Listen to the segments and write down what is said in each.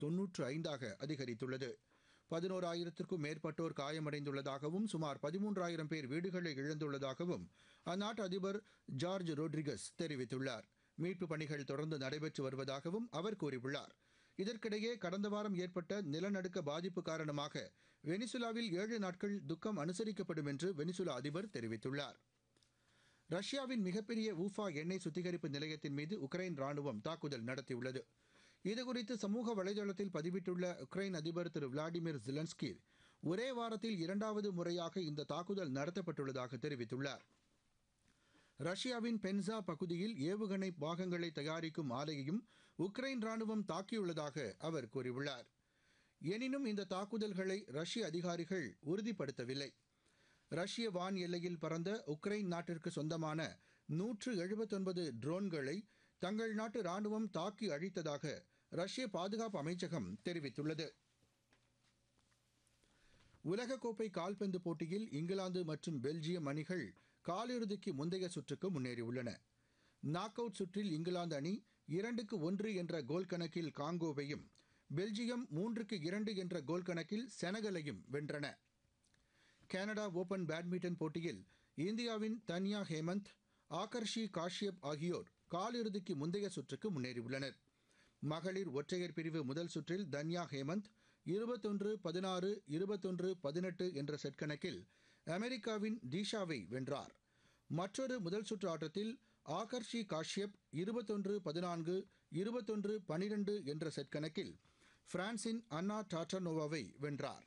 தொன்னூற்று ஐந்தாக அதிகரித்துள்ளது பதினோராயிரத்திற்கும் மேற்பட்டோர் காயமடைந்துள்ளதாகவும் சுமார் பதிமூன்றாயிரம் பேர் வீடுகளை இழந்துள்ளதாகவும் அந்நாட்டு அதிபர் ஜார்ஜ் ரோட்ரிகஸ் தெரிவித்துள்ளார் மீட்புப் பணிகள் தொடர்ந்து நடைபெற்று வருவதாகவும் அவர் கூறியுள்ளார் இதற்கிடையே கடந்த வாரம் ஏற்பட்ட நிலநடுக்க பாதிப்பு காரணமாக வெனிசுலாவில் ஏழு நாட்கள் துக்கம் அனுசரிக்கப்படும் என்று வெனிசுலா அதிபர் தெரிவித்துள்ளார் ரஷ்யாவின் மிகப்பெரிய ஊஃபா எண்ணெய் சுத்திகரிப்பு நிலையத்தின் மீது உக்ரைன் ராணுவம் தாக்குதல் நடத்தியுள்ளது இதுகுறித்து சமூக வலைதளத்தில் பதிவிட்டுள்ள உக்ரைன் அதிபர் திரு விளாடிமிர் ஜிலன்ஸ்கி ஒரே வாரத்தில் இரண்டாவது முறையாக இந்த தாக்குதல் நடத்தப்பட்டுள்ளதாக தெரிவித்துள்ளார் ரஷ்யாவின் பென்சா பகுதியில் ஏவுகணை பாகங்களை தயாரிக்கும் ஆலையையும் உக்ரைன் ராணுவம் தாக்கியுள்ளதாக அவர் கூறியுள்ளார் எனினும் இந்த தாக்குதல்களை ரஷ்ய அதிகாரிகள் உறுதிப்படுத்தவில்லை ரஷ்ய வான் எல்லையில் பறந்த உக்ரைன் நாட்டிற்கு சொந்தமான நூற்று எழுபத்தொன்பது ட்ரோன்களை தங்கள் நாட்டு ராணுவம் தாக்கி அழித்ததாக ரஷ்ய பாதுகாப்பு அமைச்சகம் தெரிவித்துள்ளது உலகக்கோப்பை கால்பந்து போட்டியில் இங்கிலாந்து மற்றும் பெல்ஜியம் அணிகள் காலிறுதிக்கு முந்தைய சுற்றுக்கு முன்னேறியுள்ளன நாக் அவுட் சுற்றில் இங்கிலாந்து அணி இரண்டுக்கு ஒன்று என்ற கோல் கணக்கில் காங்கோவையும் பெல்ஜியம் மூன்றுக்கு இரண்டு என்ற கோல் கணக்கில் செனகலையும் வென்றன கனடா ஓபன் பேட்மிண்டன் போட்டியில் இந்தியாவின் தன்யா ஹேமந்த் ஆகர்ஷி காஷ்யப் ஆகியோர் காலிறுதிக்கு முந்தைய சுற்றுக்கு முன்னேறியுள்ளனர் மகளிர் ஒற்றையர் பிரிவு முதல் சுற்றில் தன்யா ஹேமந்த் இருபத்தொன்று பதினாறு இருபத்தொன்று பதினெட்டு என்ற செட் கணக்கில் அமெரிக்காவின் டீஷாவை வென்றார் மற்றொரு முதல் சுற்று ஆட்டத்தில் ஆகர்ஷி காஷ்யப் இருபத்தொன்று பதினான்கு இருபத்தொன்று பனிரெண்டு என்ற செட் கணக்கில் பிரான்சின் அன்னா டாட்டனோவாவை வென்றார்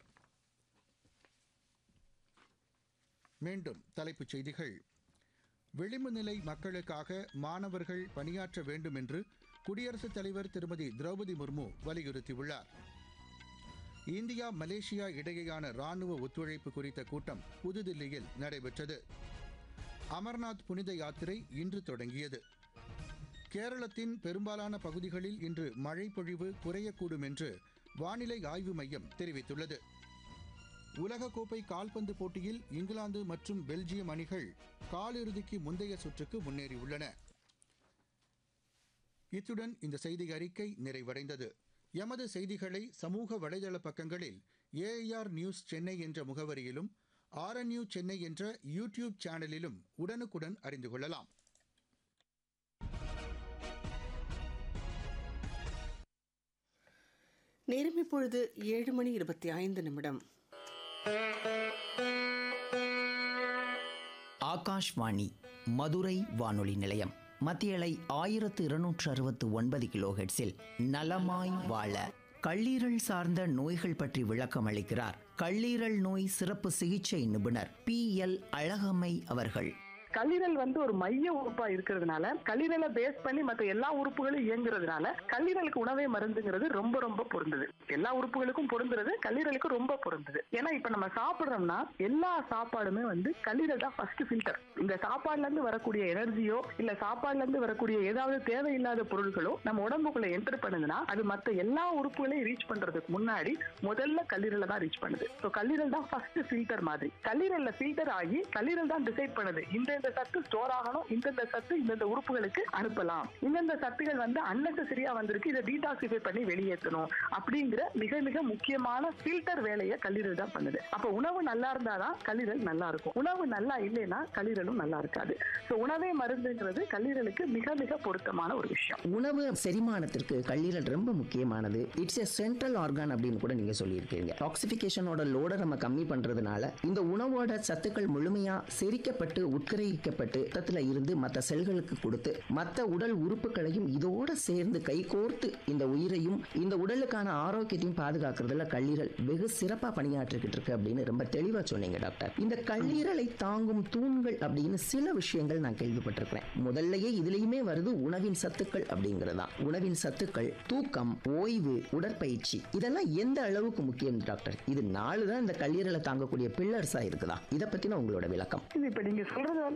மீண்டும் தலைப்புச் செய்திகள் விளிம்பு நிலை மக்களுக்காக மாணவர்கள் பணியாற்ற வேண்டும் என்று குடியரசுத் தலைவர் திருமதி திரௌபதி முர்மு வலியுறுத்தியுள்ளார் இந்தியா மலேசியா இடையேயான ராணுவ ஒத்துழைப்பு குறித்த கூட்டம் புதுதில்லியில் நடைபெற்றது அமர்நாத் புனித யாத்திரை இன்று தொடங்கியது கேரளத்தின் பெரும்பாலான பகுதிகளில் இன்று மழை பொழிவு குறையக்கூடும் என்று வானிலை ஆய்வு மையம் தெரிவித்துள்ளது உலகக்கோப்பை கால்பந்து போட்டியில் இங்கிலாந்து மற்றும் பெல்ஜியம் அணிகள் காலிறுதிக்கு முந்தைய சுற்றுக்கு முன்னேறியுள்ளன இத்துடன் இந்த செய்தி அறிக்கை நிறைவடைந்தது எமது செய்திகளை சமூக வலைதள பக்கங்களில் ஏஐஆர் நியூஸ் சென்னை என்ற முகவரியிலும் ஆர்என்யூ சென்னை என்ற யூடியூப் சேனலிலும் உடனுக்குடன் அறிந்து கொள்ளலாம் நேரம் இப்பொழுது ஏழு மணி இருபத்தி ஐந்து நிமிடம் ஆகாஷ்வாணி மதுரை வானொலி நிலையம் மத்தியலை ஆயிரத்து இருநூற்று அறுபத்து ஒன்பது கிலோ ஹெட்ஸில் நலமாய் வாழ கல்லீரல் சார்ந்த நோய்கள் பற்றி விளக்கம் அளிக்கிறார் கல்லீரல் நோய் சிறப்பு சிகிச்சை நிபுணர் பி எல் அழகம்மை அவர்கள் கல்லீரல் வந்து ஒரு மைய உறுப்பா இருக்கிறதுனால கல்லீரலை பேஸ் பண்ணி மற்ற எல்லா உறுப்புகளும் இயங்குறதுனால கல்லீரலுக்கு உணவே மருந்துங்கிறது ரொம்ப ரொம்ப பொருந்தது எல்லா உறுப்புகளுக்கும் பொருந்துறது கல்லீரலுக்கு ரொம்ப பொருந்தது ஏன்னா இப்ப நம்ம சாப்பிடுறோம்னா எல்லா சாப்பாடுமே வந்து கல்லீரல் தான் ஃபர்ஸ்ட் ஃபில்டர் இந்த சாப்பாடுல இருந்து வரக்கூடிய எனர்ஜியோ இல்ல சாப்பாடுல இருந்து வரக்கூடிய ஏதாவது தேவையில்லாத பொருட்களோ நம்ம உடம்புக்குள்ள என்டர் பண்ணுதுன்னா அது மற்ற எல்லா உறுப்புகளையும் ரீச் பண்றதுக்கு முன்னாடி முதல்ல கல்லீரலை தான் ரீச் பண்ணுது ஸோ கல்லீரல் தான் ஃபர்ஸ்ட் ஃபில்டர் மாதிரி கல்லீரல்ல ஃபில்டர் ஆகி கல்லீரல் தான் டிசைட் பண்ணுது இந்த இந்த சத்து ஸ்டோர் ஆகணும் இந்தந்த சத்து இந்தந்த உறுப்புகளுக்கு அனுப்பலாம் இந்தந்த சத்துகள் வந்து அன்னெசரியா வந்திருக்கு இதை டீடாக்சிஃபை பண்ணி வெளியேற்றணும் அப்படிங்கிற மிக மிக முக்கியமான ஃபில்டர் வேலையை கல்லீரல் தான் பண்ணுது அப்ப உணவு நல்லா இருந்தாதான் கல்லீரல் நல்லா இருக்கும் உணவு நல்லா இல்லைன்னா கல்லீரலும் நல்லா இருக்காது ஸோ உணவே மருந்துங்கிறது கல்லீரலுக்கு மிக மிக பொருத்தமான ஒரு விஷயம் உணவு செரிமானத்திற்கு கல்லீரல் ரொம்ப முக்கியமானது இட்ஸ் எ சென்ட்ரல் ஆர்கான் அப்படின்னு கூட நீங்க சொல்லியிருக்கீங்க டாக்ஸிபிகேஷனோட லோட நம்ம கம்மி பண்றதுனால இந்த உணவோட சத்துக்கள் முழுமையா செரிக்கப்பட்டு உட்கரிக்கப்பட்டு ரத்தத்துல இருந்து மற்ற செல்களுக்கு கொடுத்து மற்ற உடல் உறுப்புகளையும் இதோட சேர்ந்து கைகோர்த்து இந்த உயிரையும் இந்த உடலுக்கான ஆரோக்கியத்தையும் பாதுகாக்கிறதுல கல்லீரல் வெகு சிறப்பா பணியாற்றிக்கிட்டு இருக்கு அப்படின்னு ரொம்ப தெளிவா சொன்னீங்க டாக்டர் இந்த கல்லீரலை தாங்கும் தூண்கள் அப்படின்னு சில விஷயங்கள் நான் கேள்விப்பட்டிருக்கிறேன் முதல்லயே இதுலயுமே வருது உணவின் சத்துக்கள் அப்படிங்கறதா உணவின் சத்துக்கள் தூக்கம் ஓய்வு உடற்பயிற்சி இதெல்லாம் எந்த அளவுக்கு முக்கியம் டாக்டர் இது நாலு தான் இந்த கல்லீரலை தாங்கக்கூடிய பில்லர்ஸா இருக்குதா இதை பத்தின உங்களோட விளக்கம் இது இப்ப நீங்க சொல்றது வந்து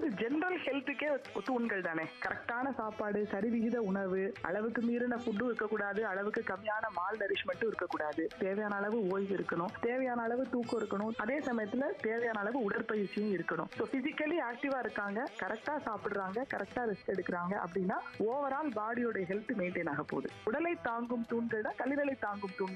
ஜெனரல் ஹெல்த்துக்கே தூண்கள் தானே கரெக்டான சாப்பாடு சரிவிகித உணவு அளவுக்கு மீறின ஃபுட்டும் இருக்கக்கூடாது அளவுக்கு கம்மியான மால் நரிஷ்மெண்ட்டும் இருக்கக்கூடாது தேவையான அளவு ஓய்வு இருக்கணும் தேவையான அளவு தூக்கம் இருக்கணும் அதே சமயத்துல தேவையான அளவு உடற்பயிற்சியும் இருக்கணும் ஸோ பிசிக்கலி ஆக்டிவா இருக்காங்க கரெக்டா சாப்பிடுறாங்க கரெக்டா ரெஸ்ட் எடுக்கிறாங்க அப்படின்னா ஓவரால் பாடியோட ஹெல்த் மெயின்டைன் ஆக போகுது உடலை தாங்கும் தூண்கள் தான் கல்லீரலை தாங்கும் தூண்கள்